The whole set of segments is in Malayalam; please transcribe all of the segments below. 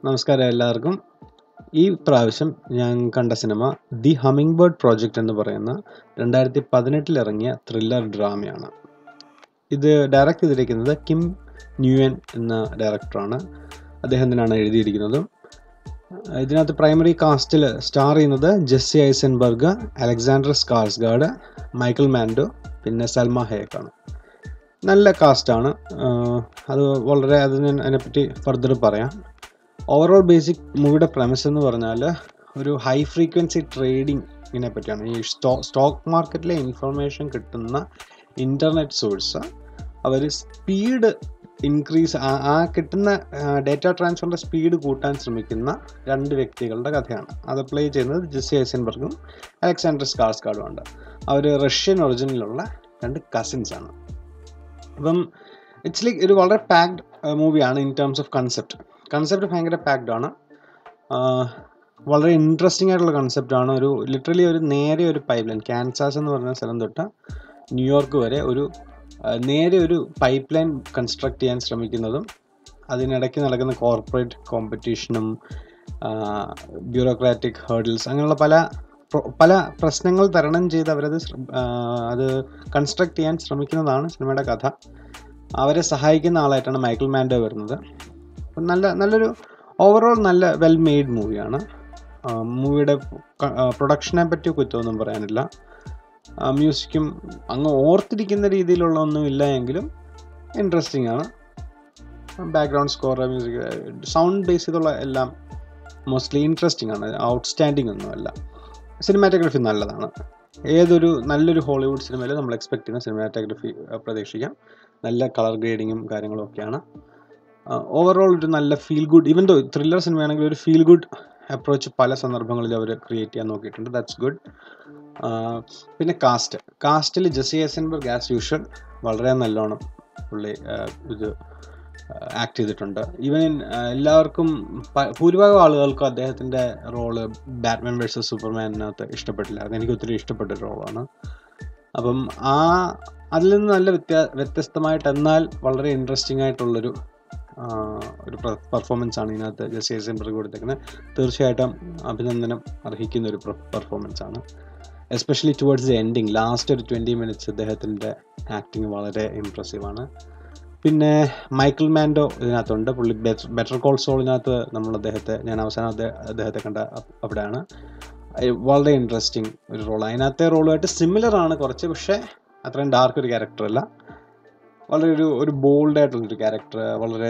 നമസ്കാരം എല്ലാവർക്കും ഈ പ്രാവശ്യം ഞാൻ കണ്ട സിനിമ ദി ഹമ്മിങ് ബേർഡ് പ്രോജക്റ്റ് എന്ന് പറയുന്ന രണ്ടായിരത്തി പതിനെട്ടിൽ ഇറങ്ങിയ ത്രില്ലർ ഡ്രാമയാണ് ഇത് ഡയറക്റ്റ് ചെയ്തിരിക്കുന്നത് കിം ന്യൂയൻ എന്ന ഡയറക്ടറാണ് അദ്ദേഹം തന്നെയാണ് എഴുതിയിരിക്കുന്നതും ഇതിനകത്ത് പ്രൈമറി കാസ്റ്റിൽ സ്റ്റാർ ചെയ്യുന്നത് Jesse Eisenberg Alexander Skarsgard Michael Mando പിന്നെ സൽമ ഹേക്കാണ് നല്ല കാസ്റ്റാണ് അത് വളരെ അത് ഞാൻ അതിനെപ്പറ്റി ഫർദർ പറയാം ഓവറോൾ ബേസിക് മൂവിയുടെ പ്രമിസ് എന്ന് പറഞ്ഞാൽ ഒരു ഹൈ ഫ്രീക്വൻസി ട്രേഡിങ്ങിനെ പറ്റിയാണ് ഈ സ്റ്റോ സ്റ്റോക്ക് മാർക്കറ്റിലെ ഇൻഫർമേഷൻ കിട്ടുന്ന ഇൻ്റർനെറ്റ് സോഴ്സ് അവർ സ്പീഡ് ഇൻക്രീസ് ആ കിട്ടുന്ന ഡേറ്റ ട്രാൻസ്ഫറിൻ്റെ സ്പീഡ് കൂട്ടാൻ ശ്രമിക്കുന്ന രണ്ട് വ്യക്തികളുടെ കഥയാണ് അത് പ്ലേ ചെയ്യുന്നത് ജെസ്സി ഐസൻബർഗും അലക്സാണ്ടർ സ്കാർസ്കാർഡും ഉണ്ട് അവർ റഷ്യൻ ഒറിജിനിലുള്ള രണ്ട് കസിൻസ് ആണ് അപ്പം ഇറ്റ്സ് ലൈക്ക് ഒരു വളരെ പാക്ഡ് മൂവിയാണ് in terms of concept concept ഭയങ്കര പാക്ഡ് ആണ് വളരെ ഇൻട്രസ്റ്റിംഗ് ആയിട്ടുള്ള കൺസെപ്റ്റാണ് ഒരു ലിറ്ററലി ഒരു നേരെ ഒരു പൈപ്പ് ലൈൻ ക്യാൻസാസ് എന്ന് പറഞ്ഞ സ്ഥലം തൊട്ട് ന്യൂയോർക്ക് വരെ ഒരു നേരെ ഒരു പൈപ്പ് ലൈൻ കൺസ്ട്രക്ട് ചെയ്യാൻ ശ്രമിക്കുന്നതും അതിനിടയ്ക്ക് നടക്കുന്ന കോർപ്പറേറ്റ് കോമ്പറ്റീഷനും ബ്യൂറോക്രാറ്റിക് ഹേർഡിൽസ് അങ്ങനെയുള്ള പല പല പ്രശ്നങ്ങൾ തരണം ചെയ്ത് അവരത് അത് കൺസ്ട്രക്ട് ചെയ്യാൻ ശ്രമിക്കുന്നതാണ് സിനിമയുടെ കഥ അവരെ സഹായിക്കുന്ന ആളായിട്ടാണ് മൈക്കിൾ മാൻഡോ വരുന്നത് നല്ല നല്ലൊരു ഓവറോൾ നല്ല വെൽ മെയ്ഡ് മൂവിയാണ് മൂവിയുടെ പ്രൊഡക്ഷനെ പറ്റി കുറ്റമൊന്നും പറയാനില്ല മ്യൂസിക്കും അങ്ങ് ഓർത്തിരിക്കുന്ന രീതിയിലുള്ള ഒന്നും ഇല്ല എങ്കിലും ഇൻട്രസ്റ്റിംഗ് ആണ് background score music sound base ചെയ്തുള്ള എല്ലാം മോസ്റ്റ്ലി ഇൻട്രസ്റ്റിംഗ് ആണ് ഔട്ട്സ്റ്റാൻഡിംഗ് ഒന്നുമല്ല സിനിമാറ്റോഗ്രഫി നല്ലതാണ് ഏതൊരു നല്ലൊരു ഹോളിവുഡ് സിനിമയിൽ നമ്മൾ എക്സ്പെക്ട് ചെയ്യുന്ന സിനിമാറ്റോഗ്രഫി പ്രതീക്ഷിക്കാം നല്ല കളർ ഗ്രേഡിങ്ങും കാര്യങ്ങളും ഒക്കെയാണ് ഓവറോൾ ഒരു നല്ല feel good even though thriller സിനിമയാണെങ്കിൽ ഒരു ഫീൽ ഗുഡ് അപ്രോച്ച് പല സന്ദർഭങ്ങളിൽ അവർ ക്രിയേറ്റ് ചെയ്യാൻ നോക്കിയിട്ടുണ്ട് ദാറ്റ്സ് ഗുഡ് പിന്നെ കാസ്റ്റ് കാസ്റ്റിൽ ജെസ്സി എസൻബർഗ് ആസ് യൂഷ്വൽ വളരെ നല്ലോണം പുള്ളി ഇത് ആക്ട് ചെയ്തിട്ടുണ്ട് ഈവൻ എല്ലാവർക്കും ഭൂരിഭാഗം ആളുകൾക്കും അദ്ദേഹത്തിൻ്റെ റോള് ബാറ്റ്മാൻ വേഴ്സസ് സൂപ്പർമാനിനകത്ത് ഇഷ്ടപ്പെട്ടില്ലായിരുന്നു എനിക്ക് ഒത്തിരി ഇഷ്ടപ്പെട്ട ഒരു റോളാണ് അപ്പം ആ അതിൽ നിന്ന് നല്ല വ്യത്യാ വ്യത്യസ്തമായിട്ട് എന്നാൽ വളരെ ഇൻട്രസ്റ്റിംഗ് ആയിട്ടുള്ളൊരു ഒരു പെർഫോമൻസ് ആണ് ഇതിനകത്ത് ജെസ്സി ഐസൻബർഗ് കൊടുത്തേക്കുന്നത് തീർച്ചയായിട്ടും അഭിനന്ദനം അർഹിക്കുന്ന ഒരു പെർഫോമൻസ് ആണ് especially towards the ending last ഒരു ട്വൻറ്റി മിനിറ്റ്സ് അദ്ദേഹത്തിൻ്റെ ആക്ടിങ് വളരെ ഇമ്പ്രസീവ് ആണ് പിന്നെ മൈക്കിൾ മാൻഡോ ഇതിനകത്തുണ്ട് പുള്ളി ബെറ്റർ കോൾ സോളിനകത്ത് നമ്മൾ അദ്ദേഹത്തെ ഞാൻ അവസാനം അദ്ദേഹത്തെ കണ്ട അവിടെയാണ് വളരെ ഇൻട്രസ്റ്റിംഗ് ഒരു റോൾ അതിനകത്തെ റോളുമായിട്ട് സിമിലർ ആണ് കുറച്ച് പക്ഷേ അത്രയും ഡാർക്ക് ഒരു ക്യാരക്ടർ അല്ല വളരെ ഒരു ഒരു ബോൾഡ് ആയിട്ടുള്ളൊരു ക്യാരക്ടർ വളരെ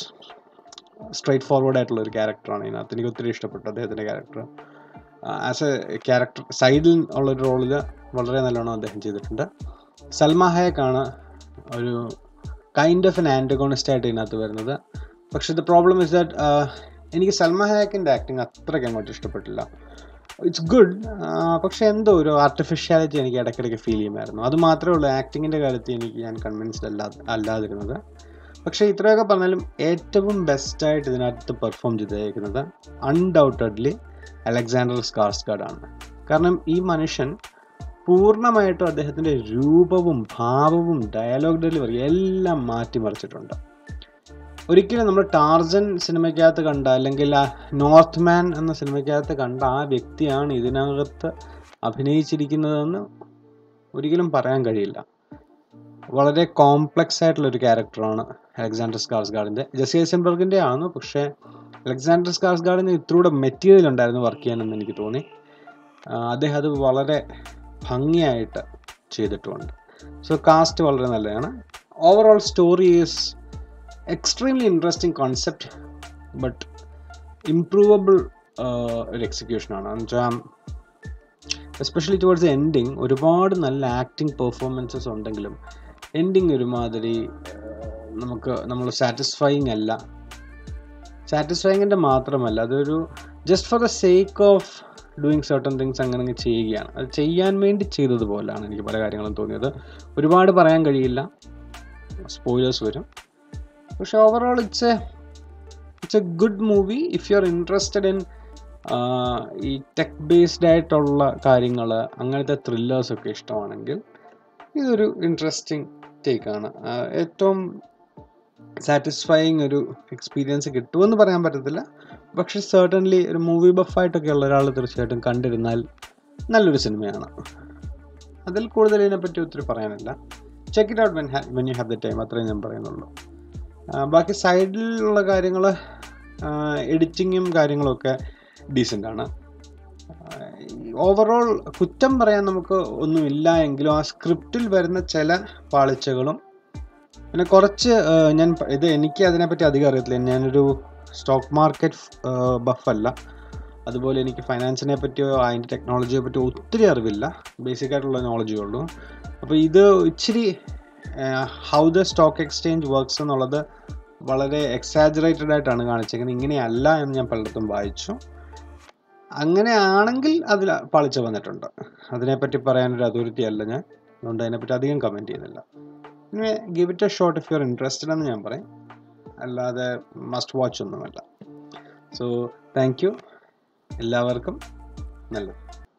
സ്ട്രൈറ്റ് ഫോർവേഡ് ആയിട്ടുള്ള ഒരു ക്യാരക്ടറാണ് ഇതിനകത്ത് എനിക്ക് ഒത്തിരി ഇഷ്ടപ്പെട്ടു അദ്ദേഹത്തിൻ്റെ ക്യാരക്ടർ ആസ് എ ക്യാരക്ടർ സൈഡിൽ ഉള്ളൊരു റോളിൽ വളരെ നല്ലോണം അദ്ദേഹം ചെയ്തിട്ടുണ്ട് സൽമ ഹയക്കാണ് ഒരു കൈൻഡ് ഓഫ് എൻ ആൻറ്റഗോണിസ്റ്റ് ആയിട്ട് ഇതിനകത്ത് വരുന്നത് പക്ഷേ ദ പ്രോബ്ലം ഇസ് ദാറ്റ് എനിക്ക് സൽമ ഹയാക്കിൻ്റെ ആക്ടിങ് അത്രയ്ക്ക് അങ്ങോട്ട് ഇഷ്ടപ്പെട്ടില്ല ഇറ്റ്സ് ഗുഡ് പക്ഷെ എന്തോ ഒരു ആർട്ടിഫിഷ്യാലിറ്റി എനിക്ക് ഇടയ്ക്കിടയ്ക്ക് ഫീൽ ചെയ്യുമായിരുന്നു അത് മാത്രമേ ഉള്ളൂ ആക്ടിങ്ങിൻ്റെ കാര്യത്തിൽ എനിക്ക് ഞാൻ കൺവിൻസ്ഡ് അല്ലാ അല്ലാതിരുന്നത് പക്ഷേ ഇത്രയൊക്കെ പറഞ്ഞാലും ഏറ്റവും ബെസ്റ്റായിട്ട് ഇതിനകത്ത് പെർഫോം ചെയ്തേക്കുന്നത് അൺഡൗട്ടഡ്ലി അലക്സാണ്ടർ സ്കാർസ്ഗാർഡ് ആണ് കാരണം ഈ മനുഷ്യൻ പൂർണ്ണമായിട്ടും അദ്ദേഹത്തിൻ്റെ രൂപവും ഭാവവും ഡയലോഗ് ഡെലിവറി എല്ലാം മാറ്റിമറിച്ചിട്ടുണ്ട് ഒരിക്കലും നമ്മൾ ടാർജൻ സിനിമയ്ക്കകത്ത് കണ്ട അല്ലെങ്കിൽ ആ നോർത്ത് മാൻ എന്ന സിനിമയ്ക്കകത്ത് കണ്ട ആ വ്യക്തിയാണ് ഇതിനകത്ത് അഭിനയിച്ചിരിക്കുന്നതെന്ന് ഒരിക്കലും പറയാൻ കഴിയില്ല വളരെ കോംപ്ലക്സ് ആയിട്ടുള്ള ഒരു ക്യാരക്ടറാണ് അലക്സാണ്ടർ സ്കാർസ്ഗാർഡിൻ്റെ ജെസ്സി ഐസൻബർഗിൻ്റെ ആണ് പക്ഷേ അലക്സാണ്ടർ സ്കാർസ്ഗാർഡിന് ഇത്രൂടെ മെറ്റീരിയൽ ഉണ്ടായിരുന്നു വർക്ക് ചെയ്യാനെന്ന് എനിക്ക് തോന്നി അദ്ദേഹം അത് വളരെ ഭംഗിയായിട്ട് ചെയ്തിട്ടുമുണ്ട് സോ കാസ്റ്റ് വളരെ നല്ലതാണ് overall story is extremely interesting concept but improvable ഒരു എക്സിക്യൂഷനാണ് എന്നുവെച്ചാൽ എസ്പെഷ്യലി ടുവേർഡ്സ് എൻഡിങ് ഒരുപാട് നല്ല ആക്ടിങ് പെർഫോമൻസസ് ഉണ്ടെങ്കിലും എൻഡിങ് ഒരുമാതിരി നമുക്ക് നമ്മൾ സാറ്റിസ്ഫൈങ് അല്ല സാറ്റിസ്ഫൈങ്ങിൻ്റെ മാത്രമല്ല അതൊരു just for the sake of doing certain things അങ്ങനെ അങ്ങ് ചെയ്യുകയാണ് അത് ചെയ്യാൻ വേണ്ടി ചെയ്തതുപോലെയാണ് എനിക്ക് പല കാര്യങ്ങളും തോന്നിയത് ഒരുപാട് പറയാൻ കഴിയില്ല സ്പോയിലേഴ്സ് വരും പക്ഷെ overall it's a it's a good movie if you are interested in ഈ ടെക് ബേസ്ഡ് ആയിട്ടുള്ള കാര്യങ്ങൾ അങ്ങനത്തെ ത്രില്ലേഴ്സൊക്കെ ഇഷ്ടമാണെങ്കിൽ ഇതൊരു ഇൻട്രസ്റ്റിംഗ് ടേക്കാണ് ഏറ്റവും സാറ്റിസ്ഫൈയിങ് ഒരു എക്സ്പീരിയൻസ് കിട്ടുമെന്ന് പറയാൻ പറ്റത്തില്ല പക്ഷെ സർട്ടൻലി ഒരു മൂവി ബഫായിട്ടൊക്കെ ഉള്ള ഒരാൾ തീർച്ചയായിട്ടും കണ്ടിരുന്നാൽ നല്ലൊരു സിനിമയാണ് അതിൽ കൂടുതൽ ഇതിനെപ്പറ്റി ഒത്തിരി പറയാനില്ല check it out when when you have the time അത്രയും ഞാൻ പറയുന്നുള്ളൂ ആ, ബാക്കി സൈഡിലുള്ള കാര്യങ്ങൾ എഡിറ്റിങ്ങും കാര്യങ്ങളൊക്കെ ഡീസൻ്റ് ആണ് ഓവറോൾ കുറ്റം പറയാൻ നമുക്ക് ഒന്നുമില്ല എങ്കിലും ആ സ്ക്രിപ്റ്റിൽ വരുന്ന ചില പാളിച്ചകളും പിന്നെ കുറച്ച് ആ, ഞാൻ പ- ഇത് എനിക്ക് അതിനെപ്പറ്റി അധികം അറിയത്തില്ല ഞാനൊരു സ്റ്റോക്ക് മാർക്കറ്റ് ബഫല്ല അതുപോലെ എനിക്ക് ഫൈനാൻസിനെ പറ്റിയോ അതിൻ്റെ ടെക്നോളജിയെ പറ്റിയോ ഒത്തിരി അറിവില്ല ബേസിക് ആയിട്ടുള്ള നോളജേ ഉള്ളൂ അപ്പോൾ ഇത് ഇച്ചിരി how the stock exchange works എന്നുള്ളത് വളരെ എക്സാജറേറ്റഡ് ആയിട്ടാണ് കാണിച്ചേക്കുന്നത് ഇങ്ങനെയല്ല എന്ന് ഞാൻ പലയിടത്തും വായിച്ചു അങ്ങനെയാണെങ്കിൽ അതിൽ പാളിച്ച വന്നിട്ടുണ്ട് അതിനെപ്പറ്റി പറയാനൊരു അതോറിറ്റി അല്ല ഞാൻ അതുകൊണ്ട് അതിനെപ്പറ്റി അധികം കമൻറ്റ് ചെയ്യുന്നില്ല പിന്നെ give it a shot if you are interested എന്ന് ഞാൻ പറയും അല്ലാതെ മസ്റ്റ് വാച്ച് ഒന്നുമല്ല സോ താങ്ക് യു എല്ലാവർക്കും നല്ലത്